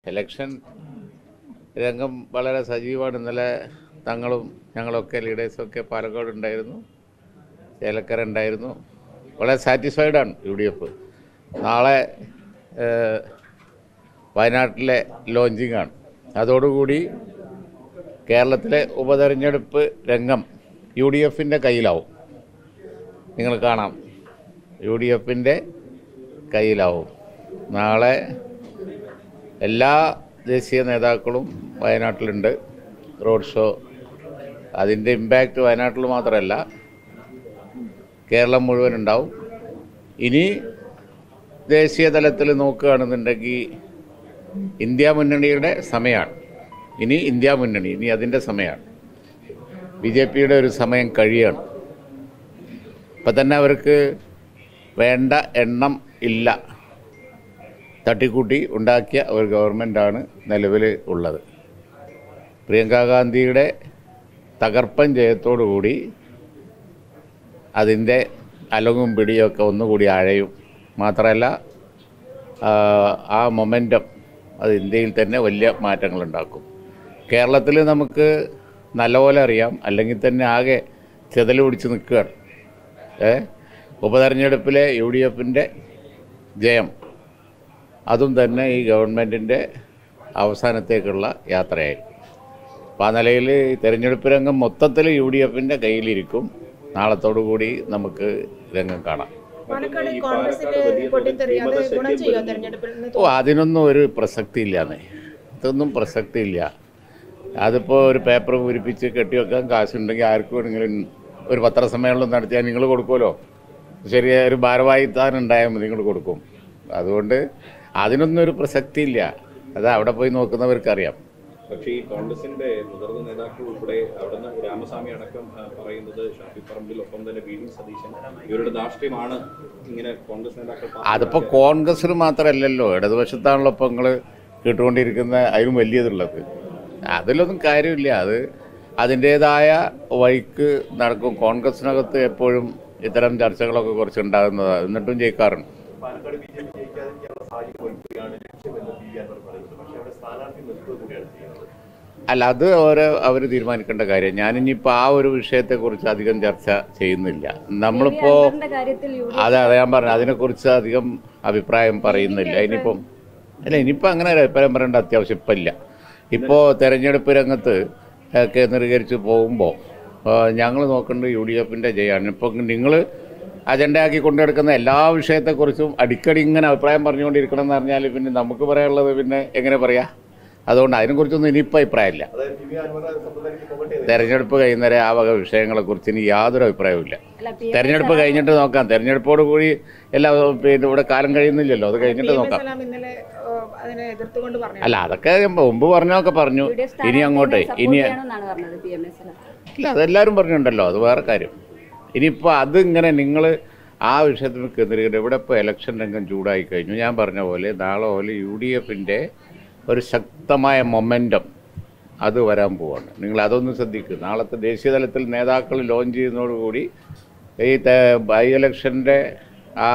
Election രംഗം വളരെ സജീവമാണ് ഇന്നലെ തങ്ങളും ഞങ്ങളൊക്കെ ലീഡേഴ്സൊക്കെ പാലക്കാട് ഉണ്ടായിരുന്നു ചേലക്കര ഉണ്ടായിരുന്നു വളരെ സാറ്റിസ്ഫൈഡാണ് യു ഡി എഫ് നാളെ ഏഹ്, വയനാട്ടിലെ ലോഞ്ചിങ് ആണ് അതോടുകൂടി കേരളത്തിലെ ഉപതെരഞ്ഞെടുപ്പ് രംഗം യു ഡി എഫിൻ്റെ കയ്യിലാവും നിങ്ങൾ കാണാം യു ഡി എഫിൻ്റെ കയ്യിലാവും നാളെ എല്ലാ ദേശീയ നേതാക്കളും വയനാട്ടിലുണ്ട് റോഡ് ഷോ അതിൻ്റെ ഇമ്പാക്റ്റ് വയനാട്ടിൽ മാത്രമല്ല കേരളം മുഴുവൻ ഉണ്ടാവും ഇനി ദേശീയ തലത്തിൽ നോക്കുകയാണെന്നുണ്ടെങ്കിൽ ഇന്ത്യ മുന്നണിയുടെ സമയമാണ് ഇനി ഇന്ത്യ മുന്നണി ഇനി അതിൻ്റെ സമയമാണ് ബി ജെ പിയുടെ ഒരു സമയം കഴിയാണ് ഇപ്പം തന്നെ അവർക്ക് വേണ്ട എണ്ണം ഇല്ല തട്ടിക്കൂട്ടി ഉണ്ടാക്കിയ ഒരു ഗവൺമെൻറ്റാണ് നിലവിൽ ഉള്ളത് പ്രിയങ്ക ഗാന്ധിയുടെ തകർപ്പൻ ജയത്തോടുകൂടി അതിൻ്റെ അലങ്ങും പിടിയൊക്കെ ഒന്നുകൂടി അഴയും മാത്രമല്ല ആ, ആ മൊമെൻറ്റം അത് ഇന്ത്യയിൽ തന്നെ വലിയ മാറ്റങ്ങളുണ്ടാക്കും കേരളത്തിൽ നമുക്ക് നല്ലപോലെ അറിയാം അല്ലെങ്കിൽ തന്നെ ആകെ ചെതൽ പിടിച്ച് നിൽക്കുകയാണ് ഏ ഉപതെരഞ്ഞെടുപ്പിലെ യു ഡി എഫിൻ്റെ ജയം അതും തന്നെ ഈ ഗവൺമെൻറ്റിൻ്റെ അവസാനത്തേക്കുള്ള യാത്രയായി അപ്പോൾ ആ നിലയിൽ തെരഞ്ഞെടുപ്പ് രംഗം മൊത്തത്തിൽ യു ഡി എഫിൻ്റെ കയ്യിലിരിക്കും നാളത്തോടു കൂടി നമുക്ക് രംഗം കാണാം പാലക്കാട് കോൺഗ്രസിന്റെ പൊട്ടിത്തെറി അത് ഗുണം ചെയ്യോ തെരഞ്ഞെടുപ്പിൽ നിന്ന് ഓ അതിനൊന്നും ഒരു പ്രസക്തി ഇല്ലാന്നേ ഇതൊന്നും പ്രസക്തി ഇല്ല അതിപ്പോൾ ഒരു പേപ്പർ പൂരിപ്പിച്ച് കെട്ടിവെക്കാൻ കാശുണ്ടെങ്കിൽ ആർക്കും വേണമെങ്കിലും ഒരു പത്രസമ്മേളനം നടത്തിയാൽ നിങ്ങൾ കൊടുക്കുമല്ലോ ശരിയായ ഒരു ഭാരവാഹിത്താൻ ഉണ്ടായാൽ മതി നിങ്ങൾ കൊടുക്കും അതുകൊണ്ട് അതിനൊന്നും ഒരു പ്രസക്തി ഇല്ല അത് അവിടെ പോയി നോക്കുന്നവർക്കറിയാം പക്ഷേ ഈ കോൺഗ്രസിന്റെ മുതിർന്ന നേതാക്കൾ ഉൾപ്പെടെ അവിടുന്ന് രാമസ്വാമി അടക്കം ആ, പറയുന്നത് ഷാഫി പറമ്പിൽ ഒപ്പം തന്നെ വി ഡി സതീശൻ ഇവരുടെ ധാർഷ്ട്യമാണ് ഇങ്ങനെ കോൺഗ്രസ് നേതാക്കൾ പറഞ്ഞത്. അതിപ്പോൾ കോൺഗ്രസ്സിന് മാത്രമല്ലല്ലോ ഇടതുപക്ഷത്താണല്ലോ ഇപ്പോൾ നിങ്ങൾ കേട്ടുകൊണ്ടിരിക്കുന്ന അതിലും വലിയതുള്ളത് അതിലൊന്നും കാര്യമില്ല അത് അതിൻ്റേതായ വഴിക്ക് നടക്കും കോൺഗ്രസിനകത്ത് എപ്പോഴും ഇത്തരം ചർച്ചകളൊക്കെ കുറച്ച് ഉണ്ടാകുന്നതാണ് എന്നിട്ടും ജയിക്കാറുണ്ട് പാലക്കാട് ബി ജെ പി ജയിക്കാതിരിക്കാനുള്ള സാഹചര്യം ഒരുക്കുകയാണ് ലക്ഷ്യമെന്ന് പി വി അൻവർ പറയുന്നത് പക്ഷേ അവിടെ സ്ഥാനാർത്ഥി നിർത്തുക കൂടിയാണ് ചെയ്യുന്നത് അല്ല അത് ഓരോ അവർ തീരുമാനിക്കേണ്ട കാര്യം ഞാനിനിയിപ്പോൾ ആ ഒരു വിഷയത്തെക്കുറിച്ച് അധികം ചർച്ച ചെയ്യുന്നില്ല നമ്മളിപ്പോൾ അൻവറിന്റെ കാര്യത്തിൽ യു ഡി അതെ അതെ ഞാൻ പറഞ്ഞു അതിനെക്കുറിച്ച് അധികം അഭിപ്രായം പറയുന്നില്ല ഇനിയിപ്പം അല്ല ഇനിയിപ്പോൾ അങ്ങനെ ഒരു അഭിപ്രായം പറയേണ്ട അത്യാവശ്യം ഇപ്പം ഇല്ല ഇപ്പോൾ തെരഞ്ഞെടുപ്പ് രംഗത്ത് ഏഹ്, കേന്ദ്രീകരിച്ച് പോകുമ്പോൾ ഞങ്ങൾ നോക്കേണ്ടത് യു ഡി എഫിൻ്റെ ജയമാണ് ഇപ്പം നിങ്ങൾ അജണ്ടയാക്കി കൊണ്ടെടുക്കുന്ന എല്ലാ വിഷയത്തെക്കുറിച്ചും അടിക്കടി ഇങ്ങനെ അഭിപ്രായം പറഞ്ഞുകൊണ്ടിരിക്കണം എന്ന് പറഞ്ഞാൽ പിന്നെ നമുക്ക് പറയാനുള്ളത് പിന്നെ എങ്ങനെ പറയാം അതുകൊണ്ട് അതിനെക്കുറിച്ചൊന്നും ഇനിയിപ്പോൾ അഭിപ്രായമില്ല അതായത് പി വി അൻവർ സ്വന്തത്തിലേക്ക് പോകട്ടെ എന്ന് തെരഞ്ഞെടുപ്പ് കഴിയുന്നവരെ ആ വക വിഷയങ്ങളെക്കുറിച്ച് ഇനി യാതൊരു അഭിപ്രായവുമില്ല അല്ല പി തെരഞ്ഞെടുപ്പ് കഴിഞ്ഞിട്ട് നോക്കാം തെരഞ്ഞെടുപ്പോട് കൂടി എല്ലാ പിന്നെ ഇവിടെ കാലം കഴിയുന്നില്ലല്ലോ അത് കഴിഞ്ഞിട്ട് പി എം നോക്കാം സലാം ഇന്നലെ ഓ, അതിനെ എതിർത്തുകൊണ്ട് പറഞ്ഞു അല്ല അതൊക്കെ ഞാൻ മുമ്പ് പറഞ്ഞൊക്കെ പറഞ്ഞു യു ഡി എഫ് ഇനി അങ്ങോട്ട് സ്ഥാനാർത്ഥിയെ ഇനി support ചെയ്യണമെന്നാണ് പറഞ്ഞത് പി എം എസ് ഇല്ല അതെല്ലാവരും പറഞ്ഞിട്ടുണ്ടല്ലോ അത് വേറെ കാര്യം ഇനിയിപ്പോൾ അതിങ്ങനെ നിങ്ങൾ ആ വിഷയത്തിൽ കേന്ദ്രീകരിക്കും ഇവിടെ ഇപ്പോൾ ഇലക്ഷൻ രംഗം ചൂടായി കഴിഞ്ഞു ഞാൻ പറഞ്ഞ പോലെ നാളെ പോലെ യു ഡി എഫിൻ്റെ ഒരു ശക്തമായ മൊമെൻറ്റം അത് വരാൻ പോവാണ് നിങ്ങൾ അതൊന്ന് ശ്രദ്ധിക്കുക നാളത്തെ ദേശീയ തലത്തിൽ നേതാക്കൾ ലോഞ്ച് ചെയ്യുന്നതോടുകൂടി ഈ ത- ബൈ ഇലക്ഷൻ്റെ ആ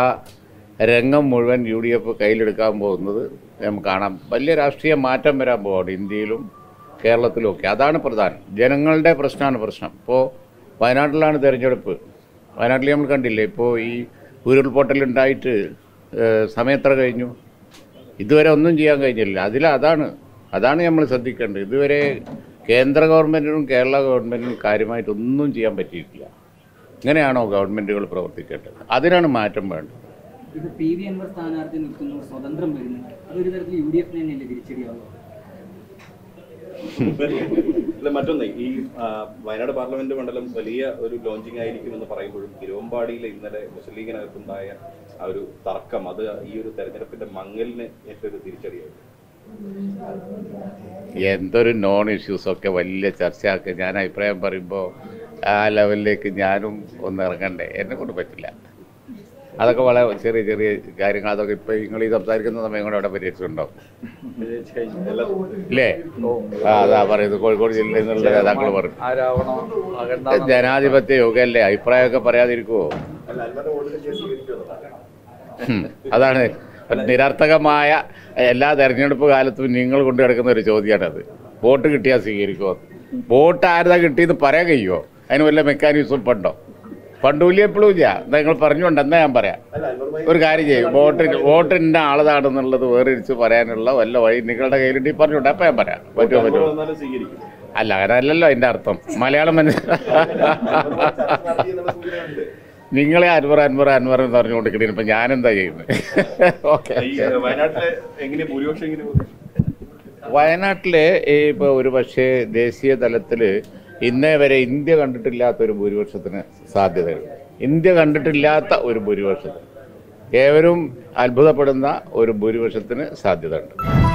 രംഗം മുഴുവൻ യു ഡി എഫ് കയ്യിലെടുക്കാൻ പോകുന്നത് നമുക്ക് കാണാം വലിയ രാഷ്ട്രീയ മാറ്റം വരാൻ പോവാണ് ഇന്ത്യയിലും കേരളത്തിലും ഒക്കെ അതാണ് പ്രധാനം ജനങ്ങളുടെ പ്രശ്നമാണ് പ്രശ്നം ഇപ്പോൾ വയനാട്ടിലാണ് തിരഞ്ഞെടുപ്പ് വയനാട്ടിൽ നമ്മൾ കണ്ടില്ലേ ഇപ്പോൾ ഈ ഉരുൾപൊട്ടലുണ്ടായിട്ട് ഏഹ്, സമയം എത്ര കഴിഞ്ഞു ഇതുവരെ ഒന്നും ചെയ്യാൻ കഴിഞ്ഞില്ല അതിൽ അതാണ് അതാണ് നമ്മൾ ശ്രദ്ധിക്കേണ്ടത് ഇതുവരെ കേന്ദ്ര ഗവൺമെൻറ്റിനും കേരള ഗവൺമെൻറ്റിനും കാര്യമായിട്ടൊന്നും ചെയ്യാൻ പറ്റിയിട്ടില്ല ഇങ്ങനെയാണോ ഗവൺമെൻറ്റുകൾ പ്രവർത്തിക്കേണ്ടത് അതിനാണ് മാറ്റം വേണ്ടത് ഇത് പി വി അൻവർ സ്ഥാനാർത്ഥി നിൽക്കുന്നു സ്വതന്ത്രം വരുന്നു അതൊരു തരത്തിൽ യു ഡി എഫിന് തന്നെയല്ലേ തിരിച്ചടിയാവുക അല്ല മറ്റൊന്ന് ഈ ആ, വയനാട് പാർലമെന്റ് മണ്ഡലം വലിയ ഒരു ലോഞ്ചിങ് ആയിരിക്കും എന്ന് പറയുമ്പോഴും തിരുവമ്പാടിയിലെ ഇന്നലെ മുസ്ലിം ലീഗിനകത്തുണ്ടായ ആ ഒരു തർക്കം അത് ഈ ഒരു തെരഞ്ഞെടുപ്പിന്റെ മങ്ങലിന് ഏറ്റവും ഒരു തിരിച്ചടിയായി എന്തൊരു നോൺ ഇഷ്യൂസൊക്കെ വലിയ ചർച്ചയാക്കുക ഞാൻ അഭിപ്രായം പറയുമ്പോൾ ആ ലെവലിലേക്ക് ഞാനും ഒന്ന് ഇറങ്ങണ്ടേ എന്നെ കൊണ്ട് പറ്റില്ല അതൊക്കെ വളരെ ചെറിയ ചെറിയ കാര്യങ്ങൾ അതൊക്കെ ഇപ്പോൾ നിങ്ങൾ ഈ സംസാരിക്കുന്ന സമയം കൂടെ അവിടെ പരിഹരിച്ചിട്ടുണ്ടാവും ഇല്ലേ ആ അതാ പറയുന്നത് കോഴിക്കോട് ജില്ലയിൽ നിന്നുള്ള നേതാക്കൾ പറഞ്ഞു ജനാധിപത്യ യോഗല്ലേ അഭിപ്രായമൊക്കെ പറയാതിരിക്കുമോ അല്ല അൻവറിന്റെ വോട്ടിന് കേസ് സ്വീകരിക്കുമെന്നതാണ് ഉം. അതാണ് നിരർത്ഥകമായ എല്ലാ തെരഞ്ഞെടുപ്പ് കാലത്തും നിങ്ങൾ കൊണ്ടു കിടക്കുന്ന ഒരു ചോദ്യമാണത് വോട്ട് കിട്ടിയാൽ സ്വീകരിക്കുമോ വോട്ട് ആരുതാ കിട്ടിയെന്ന് പറയാൻ കഴിയുമോ അതിന് വല്ല മെക്കാനിസം പണ്ടോ പണ്ടൂലി എപ്പോഴും ഇല്ല നിങ്ങൾ പറഞ്ഞുകൊണ്ട് എന്നാ ഞാൻ പറയാം അല്ല അൻവറുമായി ഒരു കാര്യം ചെയ്യും വോട്ട് വോട്ടിൻ്റെ ആളതാണെന്നുള്ളത് വേറിരിച്ച് പറയാനുള്ള വല്ല വഴി നിങ്ങളുടെ കയ്യിലുണ്ടെങ്കിൽ പറഞ്ഞോട്ടെ അപ്പം ഞാൻ പറയാം പറ്റുമോ അൻവർ പറ്റുമോ വന്നാലും സ്വീകരിക്കും അല്ല അങ്ങനല്ലല്ലോ അതിൻ്റെ അർത്ഥം മലയാളം മനസ്സിലാ അൻവറുമായി ചർച്ച നടത്തി എന്നുള്ള സൂചനയുണ്ട് നിങ്ങളെ അൻവർ അൻവർ അൻവർ എന്ന് പറഞ്ഞുകൊണ്ടിരിക്കുന്നത് ഇപ്പം ഞാനെന്താ ചെയ്യുന്നത് ഓക്കെ ഈ വയനാട്ടിലെ എങ്ങനെ ഭൂരിപക്ഷം എങ്ങനെ വയനാട്ടിൽ ഇപ്പോൾ ഒരു പക്ഷേ ദേശീയ തലത്തിൽ ഇന്നേ വരെ ഇന്ത്യ കണ്ടിട്ടില്ലാത്ത ഒരു ഭൂരിപക്ഷത്തിന് സാധ്യതയുണ്ട് ഇന്ത്യ കണ്ടിട്ടില്ലാത്ത ഒരു ഭൂരിപക്ഷത്തിന് ഏവരും അത്ഭുതപ്പെടുന്ന ഒരു ഭൂരിപക്ഷത്തിന് സാധ്യതയുണ്ട്